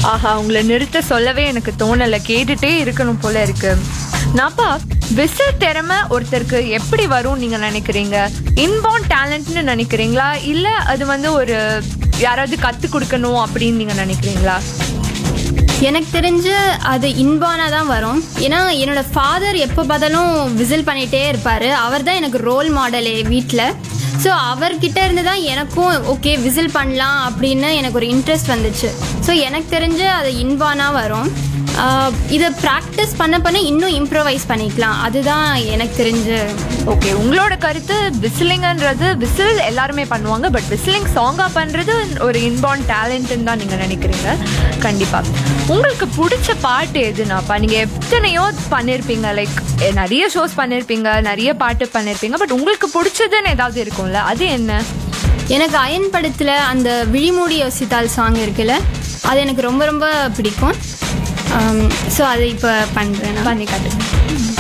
ஆஹா உங்களை நிறுத்த சொல்லவே எனக்கு தோணலை கேட்டுட்டே இருக்கணும் போல இருக்கு நாப்பா விசில் திறமை ஒருத்தருக்கு எப்படி வரும் நீங்க நினைக்கிறீங்க இன்பார்ன் டேலண்ட்னு நினைக்கிறீங்களா இல்ல அது வந்து ஒரு யாராவது கத்து கொடுக்கணும் அப்படின்னு நீங்க நினைக்கிறீங்களா எனக்கு தெரிஞ்சு அது இன்பானாக தான் வரும் ஏன்னா என்னோட ஃபாதர் எப்போ பார்த்தாலும் விசில் பண்ணிகிட்டே இருப்பார் அவர் தான் எனக்கு ரோல் மாடலே வீட்டில் ஸோ அவர்கிட்ட இருந்து தான் எனக்கும் ஓகே விசில் பண்ணலாம் அப்படின்னு எனக்கு ஒரு இன்ட்ரெஸ்ட் வந்துச்சு ஸோ எனக்கு தெரிஞ்சு அது இன்பானாக வரும் ஆஹ் இதை ப்ராக்டிஸ் பண்ண பண்ண இன்னும் இம்ப்ரவைஸ் பண்ணிக்கலாம் அதுதான் எனக்கு தெரிஞ்சு ஓகே உங்களோட கருத்து விசிலிங்கன்றது விசில் எல்லாருமே பண்ணுவாங்க பட் விசிலிங் சாங்கா பண்றது ஒரு இன்பார்ன் டேலண்ட்னு தான் நீங்க நினைக்கிறீங்க கண்டிப்பா உங்களுக்கு பிடிச்ச பாட்டு எதுனாப்பா நீங்க எத்தனையோ பண்ணிருப்பீங்க லைக் நிறைய ஷோஸ் பண்ணிருப்பீங்க நிறைய பாட்டு பண்ணிருப்பீங்க பட் உங்களுக்கு பிடிச்சதுன்னு ஏதாவது இருக்கும்ல அது என்ன எனக்கு அயன் படத்தில் அந்த விழிமூடி யோசித்தால் சாங் இருக்குல்ல அது எனக்கு ரொம்ப ரொம்ப பிடிக்கும் ஸோ அதை இப்போ பண்ணுறேன் பண்ணி காட்டுங்க